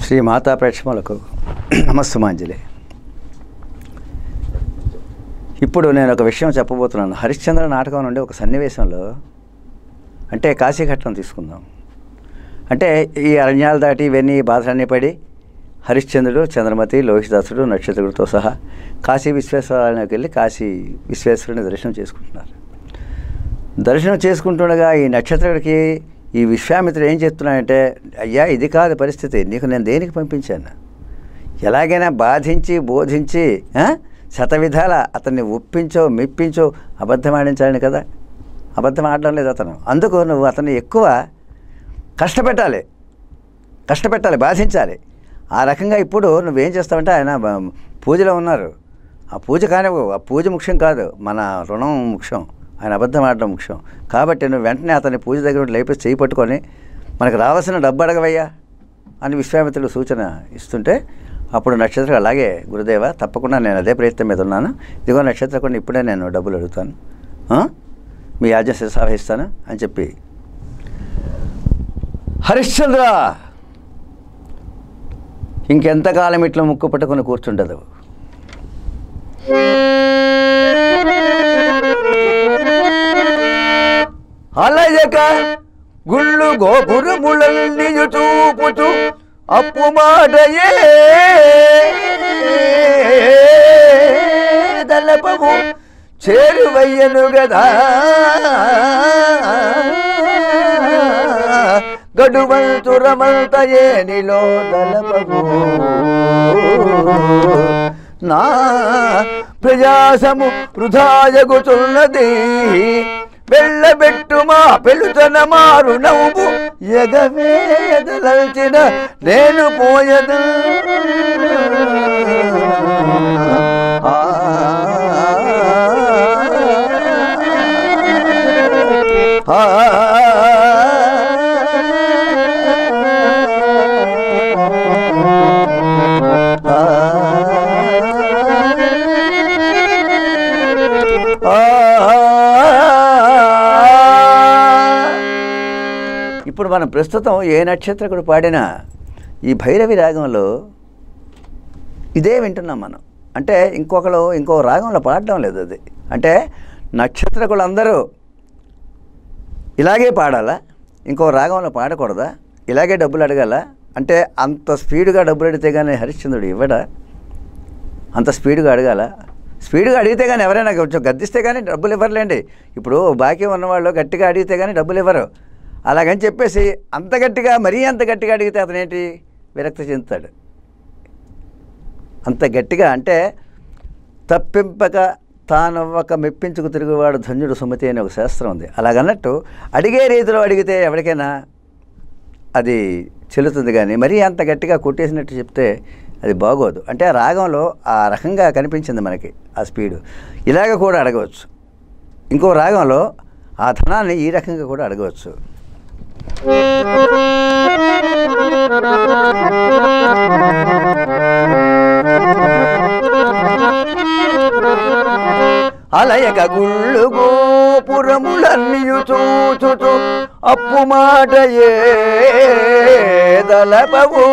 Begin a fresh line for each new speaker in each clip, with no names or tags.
శ్రీ మాతా ప్రేక్షకులకు నమస్సుమాంజలి ఇప్పుడు నేను ఒక విషయం చెప్పబోతున్నాను హరిశ్చంద్ర నాటకం నుండి ఒక సన్నివేశంలో అంటే కాశీఘట్టం తీసుకుందాం అంటే ఈ అరణ్యాలు దాటి ఇవన్నీ బాధలన్నీ పడి హరిశ్చంద్రుడు చంద్రమతి లోహిదాసుడు నక్షత్రుడితో సహా కాశీ విశ్వేశ్వరాలయంకి వెళ్ళి కాశీ విశ్వేశ్వరుని దర్శనం చేసుకుంటున్నారు దర్శనం చేసుకుంటుండగా ఈ నక్షత్రుడికి ఈ విశ్వామిత్రుడు ఏం చెప్తున్నాడంటే అయ్యా ఇది కాదు పరిస్థితి నీకు నేను దేనికి పంపించాను ఎలాగైనా బాధించి బోధించి ఆ, శతవిధాల అతన్ని ఒప్పించో మెప్పించో అబద్ధం ఆడించాలని కదా అబద్ధం ఆడడం లేదు అతను అందుకు నువ్వు అతన్ని ఎక్కువ కష్టపెట్టాలి కష్టపెట్టాలి బాధించాలి ఆ రకంగా ఇప్పుడు నువ్వేం చేస్తావంటే ఆయన బ- పూజలో ఉన్నారు ఆ పూజ కానివ్వు ఆ పూజ ముఖ్యం కాదు మన రుణం ముఖ్యం ఆయన అబద్ధం ఆడడం ముఖ్యం కాబట్టి నువ్వు వెంటనే అతని పూజ దగ్గర నుండి లేపి చేయి పట్టుకొని మనకు రావాల్సిన డబ్బు అడగవయ్యా అని విశ్వామిత్రుడు సూచన ఇస్తుంటే అప్పుడు నక్షత్రం అలాగే గురుదేవ తప్పకుండా నేను అదే ప్రయత్నం మీద ఉన్నాను ఇదిగో నక్షత్రకుండా ఇప్పుడే నేను డబ్బులు అడుగుతాను ఆ? మీ ఆజ్ఞ శిరసావహిస్తాను అని చెప్పి హరిశ్చంద్ర ఇంకెంతకాలం ఇట్లా ముక్కు పట్టుకొని కూర్చుండదు అలయక గుళ్ళు గోపురములన్నీ చూపుచు అప్పు మాటయే దళపము చేరువయ్యను గదా గడువంతురమంతయే నిలో దళపము నా ప్రయాసము వృధాయగుతున్నది వెళ్ళబెట్టుమా పెలుతన మారు నవ్వు ఎగవేదలచిన నేను పోయద ఇప్పుడు మనం ప్రస్తుతం ఏ నక్షత్రకుడు పాడినా ఈ భైరవి రాగంలో ఇదే వింటున్నాం మనం అంటే ఇంకొకరు ఇంకో రాగంలో పాడడం లేదు అది అంటే నక్షత్రకులందరూ ఇలాగే పాడాలా ఇంకో రాగంలో పాడకూడదా ఇలాగే డబ్బులు అడగాల అంటే అంత స్పీడ్గా డబ్బులు అడిగితే కానీ హరిశ్చంద్రుడు ఇవ్వడా అంత స్పీడ్గా అడగాల స్పీడ్గా అడిగితే కానీ ఎవరైనా కొంచెం గద్దిస్తే కానీ డబ్బులు ఇవ్వరులేండి ఇప్పుడు బాకీ ఉన్నవాళ్ళు గట్టిగా అడిగితే కానీ డబ్బులు ఇవ్వరు అలాగని చెప్పేసి అంత గట్టిగా మరీ అంత గట్టిగా అడిగితే అతను ఏంటి విరక్తి చెందుతాడు అంత గట్టిగా అంటే తప్పింపక తానవ్వక మెప్పించుకు తిరుగువాడు ధన్యుడు సుమతి అనే ఒక శాస్త్రం ఉంది అలాగన్నట్టు అడిగే రీతిలో అడిగితే ఎవరికైనా అది చెల్లుతుంది కానీ మరీ అంత గట్టిగా కొట్టేసినట్టు చెప్తే అది బాగోదు అంటే ఆ రాగంలో ఆ రకంగా కనిపించింది మనకి ఆ స్పీడు ఇలాగ కూడా అడగవచ్చు ఇంకో రాగంలో ఆ ధనాన్ని ఈ రకంగా కూడా అడగవచ్చు అలయక గుళ్ళు గోపురములన్నీయు చూచుచు అప్పు మాట దళపవు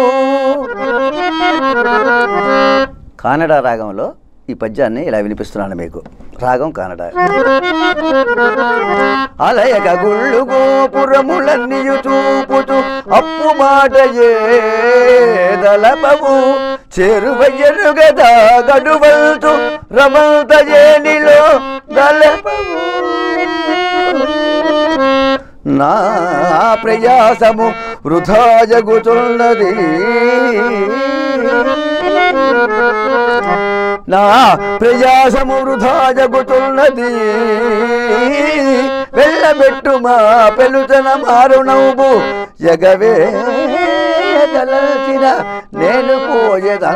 కానడ రాగంలో ఈ పద్యాన్ని ఇలా వినిపిస్తున్నాను మీకు రాగం కానడ అలయక గుళ్ళు గోపురములన్నీయు చూపుచు అప్పు మాట దళపవు చేరువయ్యను గదా గడువల్తు రమంత ఏనిలో దళపవు నా ప్రయాసము వృధా జగుతున్నది నా ప్రయాసము వృధా జగుతున్నది వెళ్ళబెట్టుమా పెలుతన మారునవ్వు ఎగవే దలచిన నేను పోయేదా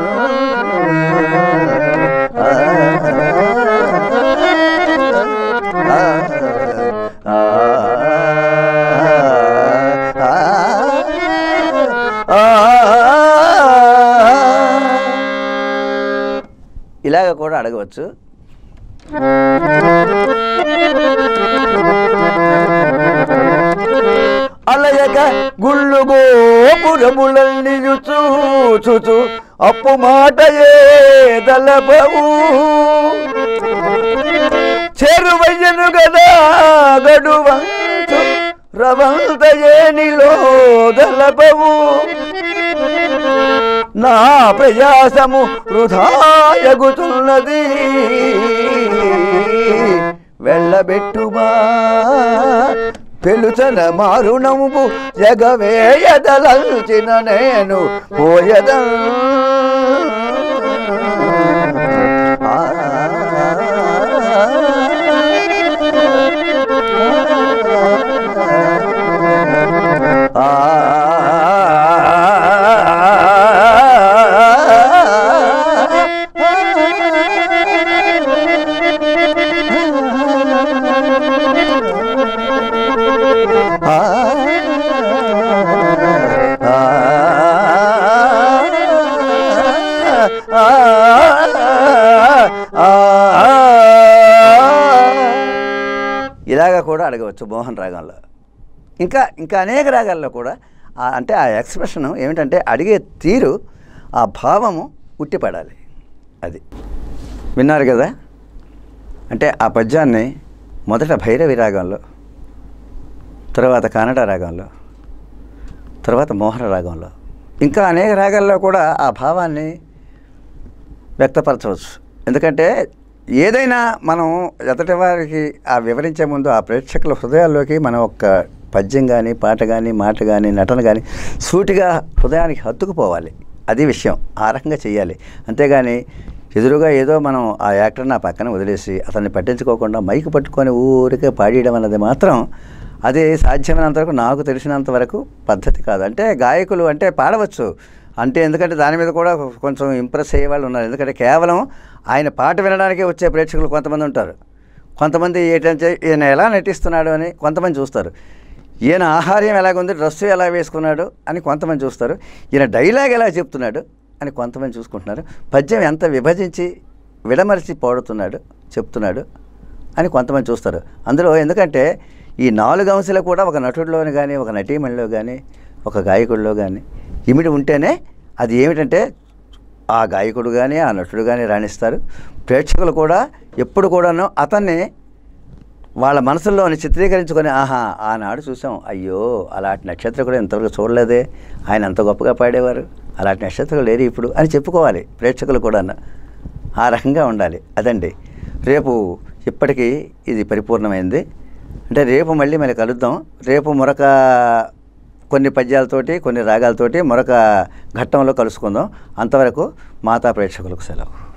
ఇలాగ కూడా అడగవచ్చు అలయక గుళ్ళు గోపురములన్నీ చూచు అప్పు మాటయే దళపవు చెరువయ్యను గదా గడువంచు రవంతయేనిలో దళపవు నా ప్రయాసము వృధాయగుతున్నది వెళ్ళబెట్టుమా పెలుచన మారుణము జగవేయదలల్చిన నేను పోయద ఇలాగా కూడా అడగవచ్చు మోహన్ రాగంలో ఇంకా ఇంకా అనేక రాగాల్లో కూడా ఆ- అంటే ఆ ఎక్స్ప్రెషన్ ఏమిటంటే అడిగే తీరు ఆ భావము ఉట్టిపడాలి అది విన్నారు కదా అంటే ఆ పద్యాన్ని మొదట భైరవి రాగంలో తర్వాత కన్నడ రాగంలో తర్వాత మోహన రాగంలో ఇంకా అనేక రాగాల్లో కూడా ఆ భావాన్ని వ్యక్తపరచవచ్చు ఎందుకంటే ఏదైనా మనం ఎదటి వారికి ఆ వివరించే ముందు ఆ ప్రేక్షకుల హృదయాల్లోకి మనం ఒక పద్యం కానీ పాట కానీ మాట కానీ నటన కానీ సూటిగా హృదయానికి హత్తుకుపోవాలి అది విషయం ఆ రకంగా చేయాలి అంతేగాని ఎదురుగా ఏదో మనం ఆ యాక్టర్ నా పక్కన వదిలేసి అతన్ని పట్టించుకోకుండా మైకు పట్టుకొని ఊరికే పాడేయడం అన్నది మాత్రం అది సాధ్యమైనంత వరకు నాకు తెలిసినంత వరకు పద్ధతి కాదు అంటే గాయకులు అంటే పాడవచ్చు అంటే ఎందుకంటే దాని మీద కూడా కొంచెం ఇంప్రెస్ అయ్యే వాళ్ళు ఉన్నారు ఎందుకంటే కేవలం ఆయన పాట వినడానికే వచ్చే ప్రేక్షకులు కొంతమంది ఉంటారు కొంతమంది ఏంటంటే ఈయన ఎలా నటిస్తున్నాడు అని కొంతమంది చూస్తారు ఈయన ఆహార్యం ఎలాగుంది డ్రెస్సు ఎలా వేసుకున్నాడు అని కొంతమంది చూస్తారు ఈయన డైలాగ్ ఎలా చెప్తున్నాడు అని కొంతమంది చూసుకుంటున్నారు పద్యం ఎంత విభజించి విడమరిచి పాడుతున్నాడు చెప్తున్నాడు అని కొంతమంది చూస్తారు అందులో ఎందుకంటే ఈ నాలుగు అంశాలు కూడా ఒక నటుడిలోని కానీ ఒక నటీమణిలో కానీ ఒక గాయకుడిలో కానీ ఇమిడి ఉంటేనే అది ఏమిటంటే ఆ గాయకుడు కానీ ఆ నటుడు కానీ రాణిస్తారు ప్రేక్షకులు కూడా ఎప్పుడు కూడాను అతన్ని వాళ్ళ మనసుల్లోని చిత్రీకరించుకొని ఆహా ఆనాడు చూసాం అయ్యో అలాంటి నక్షత్రం కూడా ఇంతవరకు చూడలేదే ఆయన అంత గొప్పగా పాడేవారు అలాంటి నక్షత్రం లేరు ఇప్పుడు అని చెప్పుకోవాలి ప్రేక్షకులు కూడా ఆ రకంగా ఉండాలి అదండి రేపు ఇప్పటికీ ఇది పరిపూర్ణమైంది అంటే రేపు మళ్ళీ మళ్ళీ కలుద్దాం రేపు మరొక కొన్ని పద్యాలతోటి కొన్ని రాగాలతోటి మరొక ఘట్టంలో కలుసుకుందాం అంతవరకు మాతా ప్రేక్షకులకు సెలవు